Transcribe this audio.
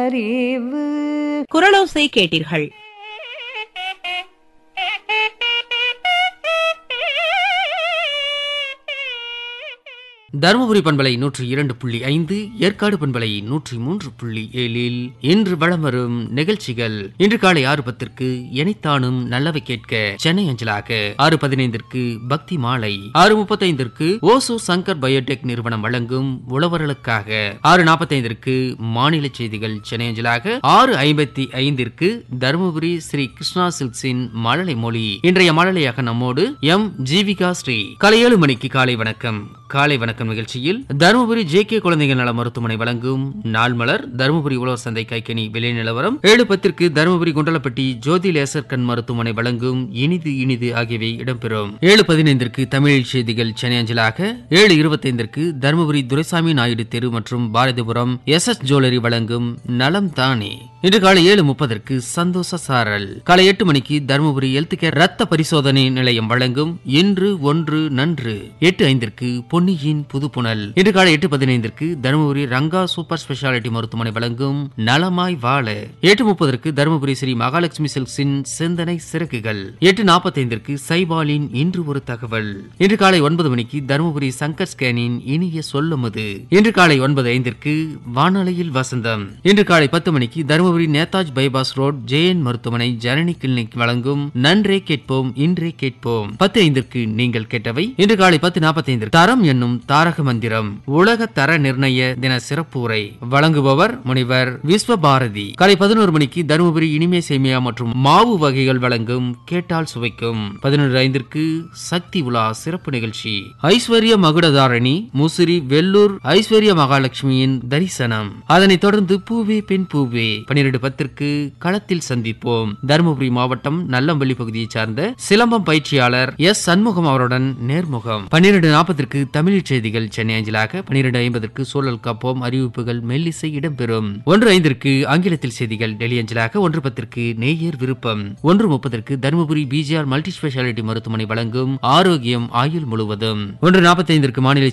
அறிவு குரலோசை கேட்டீர்கள் தருமபுரி பண்பலை நூற்றி இரண்டு புள்ளி ஐந்து ஏற்காடு பண்பலை நூற்றி மூன்று புள்ளி ஏழில் இன்று வளம் வரும் நிகழ்ச்சிகள் இன்று காலை ஆறு பத்திற்கு எனைத்தானும் நல்லவை கேட்க சென்னை அஞ்சலாக ஆறு பதினைந்திற்கு பக்தி மாலை ஆறு முப்பத்தைந்திற்கு ஓசோ சங்கர் பயோடெக் நிறுவனம் வழங்கும் உழவர்களுக்காக ஆறு நாற்பத்தைந்திற்கு மாநில செய்திகள் சென்னை அஞ்சலாக ஆறு ஐம்பத்தி ஐந்திற்கு தருமபுரி ஸ்ரீ கிருஷ்ணா சில்க்ஸின் மழலை மொழி இன்றைய மழலையாக நம்மோடு எம் ஜீவிகா ஸ்ரீ காலை ஏழு மணிக்கு காலை வணக்கம் காலை வணக்கம் நிகழ்ச்சியில் தருமபுரி ஜே கே குழந்தைகள் நல மருத்துவமனை வழங்கும் நாள் மலர் தருமபுரி உழவர் சந்தை கைக்கணி விலை நிலவரம் ஏழு பத்திற்கு தருமபுரி குண்டலப்பட்டி ஜோதி லேசர் கண் மருத்துவமனை வழங்கும் இனிது இனிது ஆகியவை இடம்பெறும் ஏழு பதினைந்திற்கு தமிழ் செய்திகள் சென்னை அஞ்சலாக ஏழு இருபத்தைந்திற்கு தருமபுரி துரைசாமி நாயுடு தெரு மற்றும் பாரதிபுரம் எஸ் எஸ் ஜுவல்லரி வழங்கும் நலம் தானே இன்று காலை ஏழு முப்பதற்கு சந்தோஷ சாரல் காலை எட்டு மணிக்கு தருமபுரி ஹெல்த் கேர் ரத்த பரிசோதனை நிலையம் வழங்கும் இன்று ஒன்று நன்று எட்டு ஐந்திற்கு பொன்னியின் புதுப்புணல் இன்று காலை எட்டு பதினைந்திற்கு தருமபுரி ரங்கா சூப்பர் ஸ்பெஷாலிட்டி மருத்துவமனை வழங்கும் நலமாய் வாழ எட்டு முப்பதற்கு தருமபுரி ஸ்ரீ மகாலட்சுமி சில்க்ஸின் சிந்தனை சிறகுகள் எட்டு நாற்பத்தைந்திற்கு சைபாலின் இன்று ஒரு தகவல் இன்று காலை ஒன்பது மணிக்கு தருமபுரி சங்கர் ஸ்கேனின் இனிய சொல்லுமது இன்று காலை ஒன்பது ஐந்திற்கு வானொலியில் வசந்தம் இன்று காலை பத்து மணிக்கு Dharmapuri Netaji bypass road JN மருத்துவமனை ஜனனி கிளினிக் வழங்கும் நன்றே கேட்போம் இன்றே கேட்போம் பத்து ஐந்திற்கு நீங்கள் கேட்டவை இன்று காலை பத்து நாற்பத்தி தரம் என்னும் தாரக மந்திரம் உலக தர நிர்ணய தின சிறப்புரை வழங்குபவர் முனிவர் விஸ்வபாரதி காலை பதினோரு மணிக்கு தருமபுரி இனிமே சேமியா மற்றும் மாவு வகைகள் வழங்கும் கேட்டால் சுவைக்கும் பதினொன்று ஐந்திற்கு சக்தி உலா சிறப்பு நிகழ்ச்சி ஐஸ்வர்ய மகுடதாரணி முசிறி வெள்ளூர் ஐஸ்வர்ய மகாலட்சுமியின் தரிசனம் அதனைத் தொடர்ந்து பூவே பெண் பூவே பன்னிரண்டு பத்திற்கு களத்தில் சந்திப்போம் தருமபுரி மாவட்டம் நல்லம்பள்ளி பகுதியைச் சார்ந்த சிலம்பம் பயிற்சியாளர் எஸ் சண்முகம் அவருடன் நேர்முகம் பன்னிரண்டு நாற்பதற்கு தமிழ் செய்திகள் சென்னை அஞ்சலாக பன்னிரண்டு ஐம்பதற்கு சூழல் காப்போம் அறிவிப்புகள் மெல்லிசை இடம்பெறும் ஒன்று ஐந்திற்கு ஆங்கிலத்தில் செய்திகள் டெல்லி அஞ்சலாக ஒன்று பத்திற்கு நேயர் விருப்பம் ஒன்று முப்பதற்கு தருமபுரி பிஜிஆர் மல்டி ஸ்பெஷாலிட்டி மருத்துவமனை வழங்கும் ஆரோக்கியம் ஆயுள் முழுவதும் ஒன்று நாற்பத்தி ஐந்திற்கு மாநில